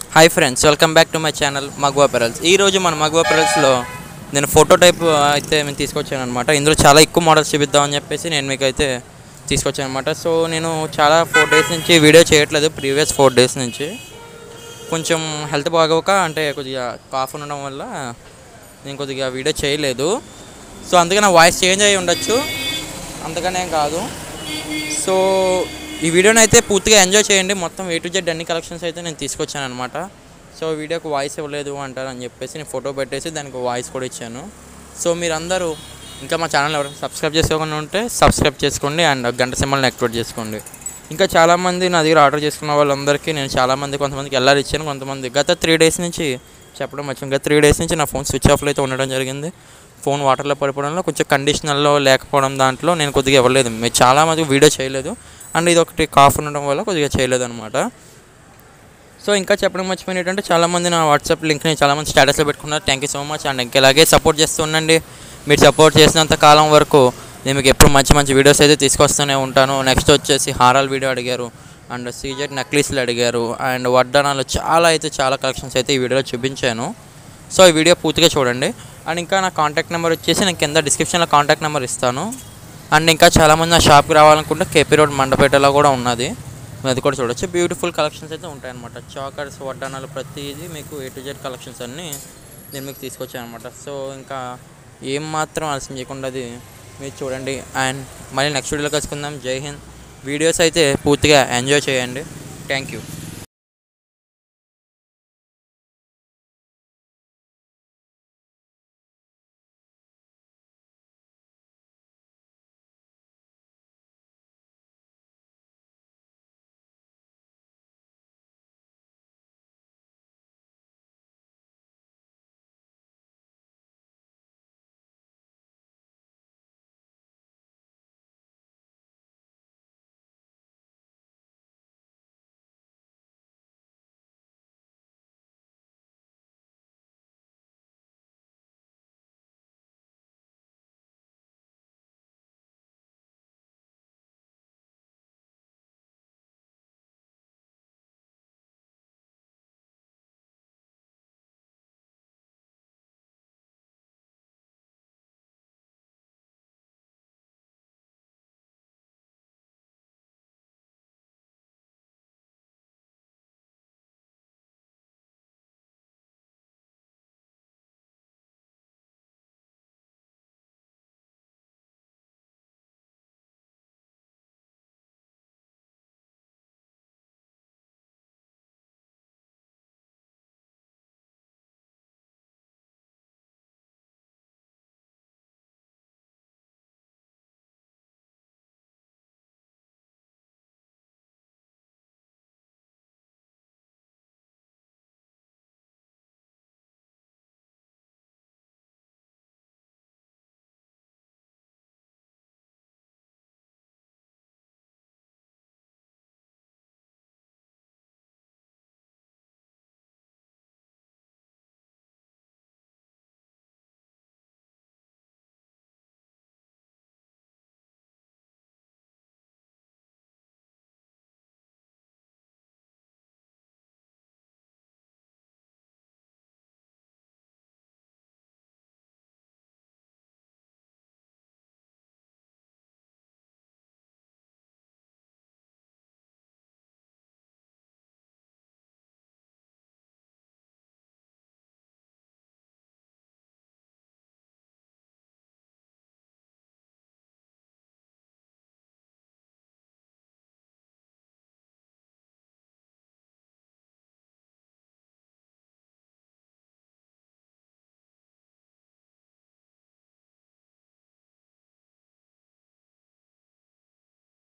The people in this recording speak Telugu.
hi friends welcome back to my channel Magwa pearls ఈ రోజు మన మగ్వా పెరల్స్లో నేను ఫోటో టైప్ అయితే నేను తీసుకొచ్చాను అనమాట ఇందులో చాలా ఎక్కువ మోడల్స్ చూపిద్దామని చెప్పేసి నేను మీకు అయితే తీసుకొచ్చాను అనమాట సో నేను చాలా ఫోర్ డేస్ నుంచి వీడియో చేయట్లేదు ప్రీవియస్ ఫోర్ డేస్ నుంచి కొంచెం హెల్త్ బాగోక అంటే కొద్దిగా కాఫ్ ఉండడం వల్ల నేను కొద్దిగా వీడియో చేయలేదు సో అందుకే నా వాయిస్ చేంజ్ అయ్యి ఉండొచ్చు అంతకనే కాదు సో ఈ వీడియోని అయితే పూర్తిగా ఎంజాయ్ చేయండి మొత్తం ఏ టు జెడ్ అన్ని కలెక్షన్స్ అయితే నేను తీసుకొచ్చాను అనమాట సో వీడియోకి వాయిస్ ఇవ్వలేదు అంటారు అని చెప్పేసి నేను ఫోటో పెట్టేసి దానికి వాయిస్ కూడా ఇచ్చాను సో మీరందరూ ఇంకా మా ఛానల్ ఎవరైనా సబ్స్క్రైబ్ చేసుకోకుండా ఉంటే సబ్స్క్రైబ్ చేసుకోండి అండ్ గంట సింబల్ని యాక్టివేట్ చేసుకోండి ఇంకా చాలామంది నా దగ్గర ఆర్డర్ చేసుకున్న వాళ్ళందరికీ నేను చాలామంది కొంతమందికి ఎల్ఆర్ ఇచ్చాను కొంతమంది గత త్రీ డేస్ నుంచి చెప్పడం వచ్చింది గత త్రీ డేస్ నుంచి నా ఫోన్ స్విచ్ ఆఫ్లో అయితే ఉండడం జరిగింది ఫోన్ వాటర్లో పడిపోవడంలో కొంచెం కండిషనల్లో లేకపోవడం దాంట్లో నేను కొద్దిగా ఇవ్వలేదు మీరు చాలా మంది వీడియో చేయలేదు అండ్ ఇది ఒకటి కాఫ్ ఉండడం వల్ల కొద్దిగా చేయలేదు అనమాట సో ఇంకా చెప్పడం మర్చిపోయిన ఏంటంటే చాలామంది నా వాట్సాప్ లింక్ని చాలామంది స్టేటస్లో పెట్టుకున్నారు thank you so much and ఇంకా ఇలాగే సపోర్ట్ చేస్తూ ఉండండి మీరు సపోర్ట్ చేసినంత కాలం వరకు నేను మీకు ఎప్పుడు మంచి మంచి వీడియోస్ అయితే తీసుకొస్తూనే ఉంటాను నెక్స్ట్ వచ్చేసి హారాల్ వీడియో అడిగారు అండ్ సీజెట్ నెక్లెస్లు అడిగారు అండ్ వడ్డానాలు చాలా అయితే చాలా కలెక్షన్స్ అయితే ఈ వీడియోలో చూపించాను సో ఈ వీడియో పూర్తిగా చూడండి అండ్ ఇంకా నా కాంటాక్ట్ నెంబర్ వచ్చేసి నేను కింద డిస్క్రిప్షన్లో కాంటాక్ట్ నెంబర్ ఇస్తాను అండ్ ఇంకా చాలామంది నా షాప్కి రావాలనుకుంటే కేపీ రోడ్ మండపేటలో కూడా ఉన్నది మీరు అది కూడా చూడొచ్చు బ్యూటిఫుల్ కలెక్షన్స్ అయితే ఉంటాయన్నమాట చాకర్స్ వడ్డానాలు ప్రతిదీ మీకు ఏ టు జెడ్ కలెక్షన్స్ అన్నీ నేను మీకు తీసుకొచ్చాను అనమాట సో ఇంకా ఏం మాత్రం ఆలస్యం చేయకుండా అది మీరు చూడండి అండ్ మళ్ళీ నెక్స్ట్ వీడియోలో కలుసుకుందాం జై హింద్ వీడియోస్ అయితే పూర్తిగా ఎంజాయ్ చేయండి థ్యాంక్ యూ